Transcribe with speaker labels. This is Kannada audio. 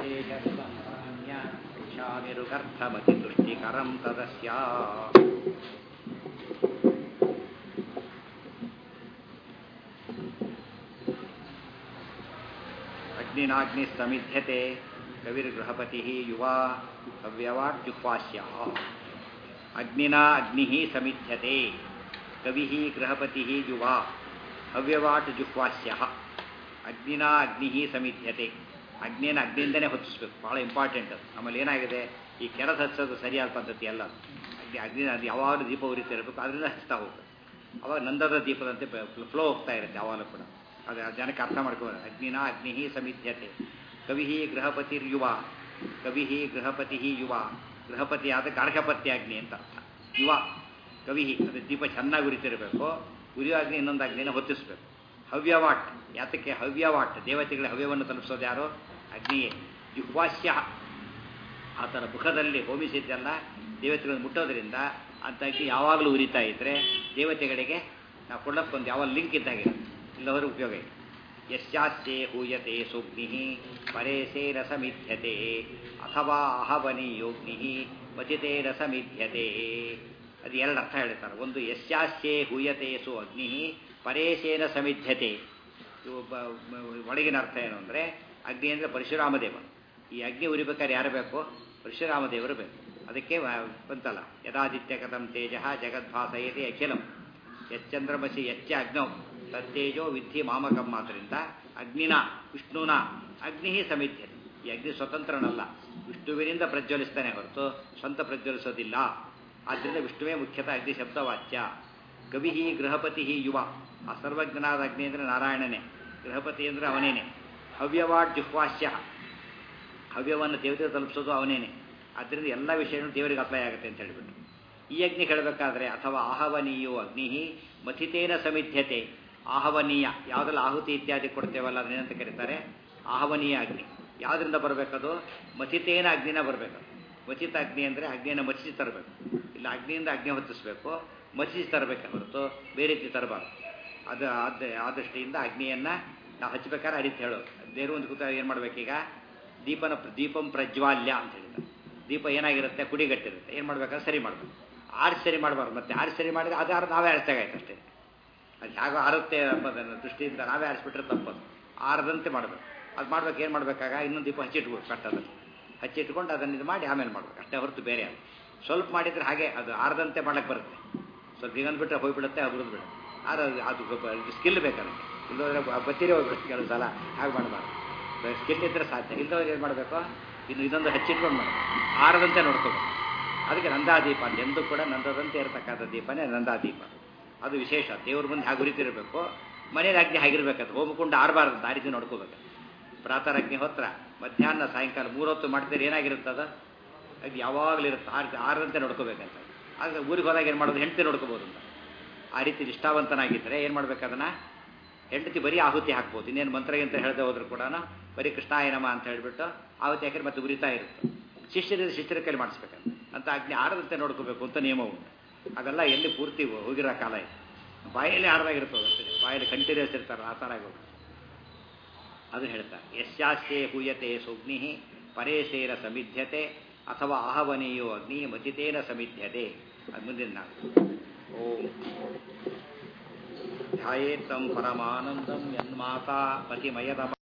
Speaker 1: ವಿಶೇಷ ಇಚ್ಛಾಮಿರುಗರ್ಥಮತಿ ತುಷ್ಟಿಕರಂ ತದಸ್ಯ ಅಗ್ನಿನಾಗ್ನಿ ಸಮಿಧ್ಯತೆ ಕವಿರ್ಗೃಹಪತಿ ಯುವಾ ಅವ್ಯವಾಟ್ ಜುಹ್ವಾಸ್ಯ ಅಗ್ನಿನಾ ಅಗ್ನಿ ಸಮಿಧ್ಯತೆ ಕವಿ ಗೃಹಪತಿ ಯುವಾ ಅವ್ಯವಾಟ್ ಜುಹ್ವಾಸ್ಯ ಅಗ್ನಿನಾ ಅಗ್ನಿ ಸಮಿಧ್ಯತೆ ಅಗ್ನಿಯನ್ನು ಅಗ್ನಿಯಿಂದನೇ ಹೊತ್ತಿಸ್ಬೇಕು ಭಾಳ ಇಂಪಾರ್ಟೆಂಟ್ ಅದು ಆಮೇಲೆ ಏನಾಗಿದೆ ಈ ಕೆರದು ಹಚ್ಚೋದು ಸರಿಯಾದ ಪದ್ಧತಿ ಅಲ್ಲ ಅದು ಅಗ್ನಿ ಅಗ್ನಿ ಅದು ಯಾವಾಗಲೂ ದೀಪ ಉರಿತಿರಬೇಕು ಅದರಿಂದ ಹಚ್ತಾ ಹೋಗ್ಬೇಕು ಅವಾಗ ನಂದದ ದೀಪದಂತೆ ಫ್ಲೋ ಹೋಗ್ತಾ ಇರುತ್ತೆ ಯಾವಾಗಲೂ ಕೂಡ ಅದು ಆ ಜನಕ್ಕೆ ಅರ್ಥ ಮಾಡ್ಕೋಬೋದು ಅಗ್ನಿನ ಅಗ್ನಿ ಸಮಿಧ್ಯತೆ ಕವಿ ಗೃಹಪತಿರ್ಯುವ ಕವಿ ಗೃಹಪತಿ ಯುವ ಗೃಹಪತಿ ಆದ ಗಾರ್ಹಪತ್ಯ ಅಗ್ನಿ ಅಂತ ಅರ್ಥ ಯುವ ಕವಿ ಅದು ದೀಪ ಚೆನ್ನಾಗಿ ಉರಿತಿರಬೇಕು ಉರಿಯೋ ಅಗ್ನಿ ಇನ್ನೊಂದು ಅಗ್ನಿನ ಹೊತ್ತಿಸ್ಬೇಕು ಹವ್ಯವಾಟ್ ಯಾತಕ್ಕೆ ಹವ್ಯವಾಟ್ ದೇವತೆಗಳ ಹವ್ಯವನ್ನು ತಲುಪಿಸೋದು ಯಾರು ಅಗ್ನಿಯೇ ಜುಹ್ವಾಸ್ಯ ಆತನ ಮುಖದಲ್ಲಿ ಹೋಮಿಸಿದ್ದೆಲ್ಲ ದೇವತೆಗಳನ್ನು ಮುಟ್ಟೋದ್ರಿಂದ ಅಂತ ಅಗ್ನಿ ಯಾವಾಗಲೂ ಉರಿತಾ ಇದ್ದರೆ ದೇವತೆಗಳಿಗೆ ನಾವು ಕೊಳ್ಳಕ್ಕೊಂದು ಯಾವ ಲಿಂಕ್ ಇದ್ದಾಗೆ ಇಲ್ಲವರು ಉಪಯೋಗ ಇದೆ ಯಶ್ಚಾಸ್ಯೆ ಹೂಯತೆ ಸೋಗ್ನಿ ಪರೇಸೇ ರಸಮಿಧ್ಯತೆ ಅಥವಾ ಅಹವನಿಯೋಗ್ನಿ ವಚಿತೆ ರಸಮಿಧ್ಯತೆ ಅದು ಎರಡು ಅರ್ಥ ಹೇಳ್ತಾರೆ ಒಂದು ಯಶ್ಚಾಸ್ಯೆ ಹೂಯತೆ ಸು ಅಗ್ನಿ ಪರೇಶೇನ ಸಮಿಧ್ಯತೆ ಒಳಗಿನ ಅರ್ಥ ಏನು ಅಂದರೆ ಅಗ್ನಿ ಅಂದರೆ ಪರಶುರಾಮದೇವ ಈ ಅಗ್ನಿ ಉರಿಬೇಕಾದ್ರೆ ಯಾರು ಬೇಕು ಪರಶುರಾಮದೇವರು ಬೇಕು ಅದಕ್ಕೆ ಬಂತಲ್ಲ ಯದಾದಿತ್ಯ ಕಥಂ ತೇಜ ಜಗದ್ಭಾಸಯತೆ ಅಖಿಲಂ ಯಚ್ಚಂದ್ರಮಸಿ ಯಚ್ಚ ಅಗ್ನೌ ತತ್ತೇಜೋ ವಿಧಿ ಮಾಮಕಂ ಮಾತ್ರದಿಂದ ಅಗ್ನಿನ ವಿಷ್ಣುನ ಅಗ್ನಿ ಸಮಿಧ್ಯತೆ ಈ ಅಗ್ನಿ ಸ್ವತಂತ್ರನಲ್ಲ ವಿಷ್ಣುವಿನಿಂದ ಪ್ರಜ್ವಲಿಸ್ತಾನೆ ಹೊರತು ಸ್ವಂತ ಪ್ರಜ್ವಲಿಸೋದಿಲ್ಲ ಆದ್ದರಿಂದ ವಿಷ್ಣುವೇ ಮುಖ್ಯತಃ ಅಗ್ನಿ ಶಬ್ದವಾಚ್ಯ ಕವಿ ಗೃಹಪತಿ ಯುವ ಆ ಸರ್ವಜ್ಞನಾದ ಅಗ್ನಿ ಅಂದರೆ ನಾರಾಯಣನೇ ಗೃಹಪತಿ ಅಂದರೆ ಅವನೇನೆ ಹವ್ಯವಾಟ್ ಜುಹ್ವಾಸ್ಯ ಹವ್ಯವನ್ನು ದೇವತೆ ತಲುಪಿಸೋದು ಅವನೇನೆ ಆದ್ದರಿಂದ ಎಲ್ಲ ವಿಷಯಗಳು ದೇವರಿಗೆ ಅಪ್ಲೈ ಆಗುತ್ತೆ ಅಂತ ಹೇಳಿಬಿಟ್ಟು ಈ ಅಗ್ನಿ ಹೇಳಬೇಕಾದ್ರೆ ಅಥವಾ ಆಹವನೀಯೋ ಅಗ್ನಿ ಮಥಿತೇನ ಸಮಿಧ್ಯತೆ ಆಹವನೀಯ ಯಾವುದೆಲ್ಲ ಆಹುತಿ ಇತ್ಯಾದಿ ಕೊಡ್ತೇವಲ್ಲ ಅದನ್ನೇನಂತ ಕರೀತಾರೆ ಆಹವನೀಯ ಅಗ್ನಿ ಯಾವುದರಿಂದ ಬರಬೇಕದು ಮಥಿತೇನ ಅಗ್ನಿನ ಬರಬೇಕು ಮಥಿತ ಅಗ್ನಿ ಅಂದರೆ ಅಗ್ನಿಯನ್ನು ಮಚಿಸಿ ತರಬೇಕು ಇಲ್ಲ ಅಗ್ನಿಯಿಂದ ಅಗ್ನಿ ಹೊತ್ತಿಸ್ಬೇಕು ಮಚಿಸಿ ತರಬೇಕು ಹೊರತು ಬೇರೆ ರೀತಿ ತರಬಾರ್ದು ಅದು ಅದು ಆ ದೃಷ್ಟಿಯಿಂದ ಅಗ್ನಿಯನ್ನು ನಾವು ಹಚ್ಚಬೇಕಾದ್ರೆ ಅಡಿತ ಹೇಳೋದು ದೇವರು ಒಂದು ಕೂತ ಏನು ಮಾಡಬೇಕೀಗ ದೀಪನ ದೀಪಂ ಪ್ರಜ್ವಾಲ್ಯ ಅಂತ ಹೇಳಿದ್ದಾರೆ ದೀಪ ಏನಾಗಿರುತ್ತೆ ಕುಡಿಗಟ್ಟಿರುತ್ತೆ ಏನು ಮಾಡ್ಬೇಕಾದ್ರೆ ಸರಿ ಮಾಡಬೇಕು ಆರಿಸಿ ಸರಿ ಮಾಡಬಾರ್ದು ಮತ್ತೆ ಆರಿಸಿ ಸರಿ ಮಾಡಿದ್ರೆ ಅದು ಆರು ನಾವೇ ಆರಿಸ್ದಾಗಾಯ್ತು ಅಷ್ಟೇ ಅದು ಹೇಗೋ ಆರುತ್ತೆ ಎಂಬುದನ್ನು ದೃಷ್ಟಿಯಿಂದ ನಾವೇ ಆರಿಸ್ಬಿಟ್ರೆ ತಪ್ಪದು ಆರದಂತೆ ಮಾಡಬೇಕು ಅದು ಮಾಡ್ಬೇಕು ಏನು ಮಾಡಬೇಕಾಗ ಇನ್ನೊಂದು ದೀಪ ಹಚ್ಚಿಟ್ಬೇಕು ಕಟ್ಟೋದನ್ನು ಹಚ್ಚಿಟ್ಕೊಂಡು ಅದನ್ನು ಇದು ಮಾಡಿ ಆಮೇಲೆ ಮಾಡ್ಬೇಕು ಅಷ್ಟೇ ಹೊರತು ಬೇರೆ ಅದು ಸ್ವಲ್ಪ ಮಾಡಿದರೆ ಹಾಗೆ ಅದು ಆರದಂತೆ ಮಾಡಕ್ಕೆ ಬರುತ್ತೆ ಸ್ವಲ್ಪ ಈಗ ಅಂದ್ಬಿಟ್ರೆ ಹೋಗ್ಬಿಡುತ್ತೆ ಹುರಿದು ಬಿಡುತ್ತೆ ಆದ್ರೆ ಅದು ಸ್ಕಿಲ್ ಬೇಕಲ್ಲ ಇಲ್ಲೋದ್ರೆ ಬತ್ತೀರಿ ಹೋಗ್ಬಿಡುತ್ತೆ ಕೆಲವು ಸಲ ಹಾಗೆ ಮಾಡಬಾರ್ದು ಸ್ಕಿಲ್ ಇದ್ದರೆ ಸಾಧ್ಯ ಇಲ್ಲದವ್ರು ಏನು ಮಾಡಬೇಕು ಇನ್ನು ಇದೊಂದು ಹಚ್ಚಿಟ್ಕೊಂಡು ಮಾಡಬೇಕು ಆರದಂತೆ ನೋಡ್ಕೋಬೇಕು ಅದಕ್ಕೆ ನಂದಾದೀಪ ಅಂತ ಎಂದೂ ಕೂಡ ನಂದದಂತೆ ಇರತಕ್ಕಂಥ ದೀಪನೇ ನಂದಾದೀಪ ಅದು ವಿಶೇಷ ದೇವ್ರ ಮುಂದೆ ಹಾಗೆ ಉರಿತಿರಬೇಕು ಮನೇಲಿ ಅಗ್ನಿ ಹಾಗಿರ್ಬೇಕಂತ ಹೋಮಕೊಂಡು ಆರಬಾರ್ದು ಆ ರೀತಿ ನೋಡ್ಕೋಬೇಕು ಪ್ರಾತಃ ಅಗ್ನಿ ಹೊತ್ರ ಮಧ್ಯಾಹ್ನ ಸಾಯಂಕಾಲ ಮೂರೊತ್ತು ಮಾಡ್ತಿದ್ರೆ ಏನಾಗಿರುತ್ತದ ಅದು ಯಾವಾಗಲೂ ಇರುತ್ತೆ ಆರು ಆರದಂತೆ ನೋಡ್ಕೋಬೇಕಂತ ಆಗ ಊರಿಗೆ ಹೋದಾಗ ಏನು ಮಾಡೋದು ಹೆಂಡತಿ ನೋಡ್ಕೋಬೋದು ಅಂತ ಆ ರೀತಿ ನಿಷ್ಠಾವಂತನಾಗಿದ್ದರೆ ಏನು ಮಾಡ್ಬೇಕು ಅದನ್ನು ಹೆಂಡತಿ ಬರೀ ಆಹುತಿ ಹಾಕ್ಬೋದು ಇನ್ನೇನು ಮಂತ್ರಗಿಂತ ಹೇಳದೆ ಹೋದ್ರು ಕೂಡ ಬರೀ ಕೃಷ್ಣಾಯನಮ ಅಂತ ಹೇಳಿಬಿಟ್ಟು ಆಹುತಿ ಹಾಕಿದ್ರೆ ಮತ್ತೆ ಉರಿತಾ ಇರುತ್ತೆ ಶಿಷ್ಯರಿಂದ ಶಿಷ್ಯರ ಕೈಲಿ ಮಾಡಿಸ್ಬೇಕಂತ ಅಂತ ಅಗ್ನಿ ಆರದಂತೆ ನೋಡ್ಕೋಬೇಕು ಅಂತ ನಿಯಮ ಉಂಟು ಅವೆಲ್ಲ ಎಲ್ಲಿ ಪೂರ್ತಿ ಹೋಗಿರೋ ಕಾಲ ಇದೆ ಬಾಯಲ್ಲಿ ಆರದಾಗಿರ್ತದೆ ಅಷ್ಟೇ ಬಾಯಲ್ಲಿ ಕಂಟಿನ್ಯೂಸ್ ಇರ್ತಾರೆ ಆ ಥರ ಆಗೋದು ಅದು ಹೇಳ್ತಾರೆ ಯಶ್ಚಾಸ್ಯೆ ಹೂಯತೆ ಸುಗ್ನಿ ಪರೇಶೇನ ಸಮಿಧ್ಯತೆ ಅಥವಾ ಆಹವನೀಯೋ ಅಗ್ನಿ ಮಚಿತೇನ ಸಮಿಧ್ಯತೆ ಅದು ಮುಂದಿನ ನಾವು ಓಂ ಧ್ಯಾಯೇತ್ತಂ ಪರಮಾನಂದಂ ಯನ್ಮಾತಾ ಪತಿಮಯದ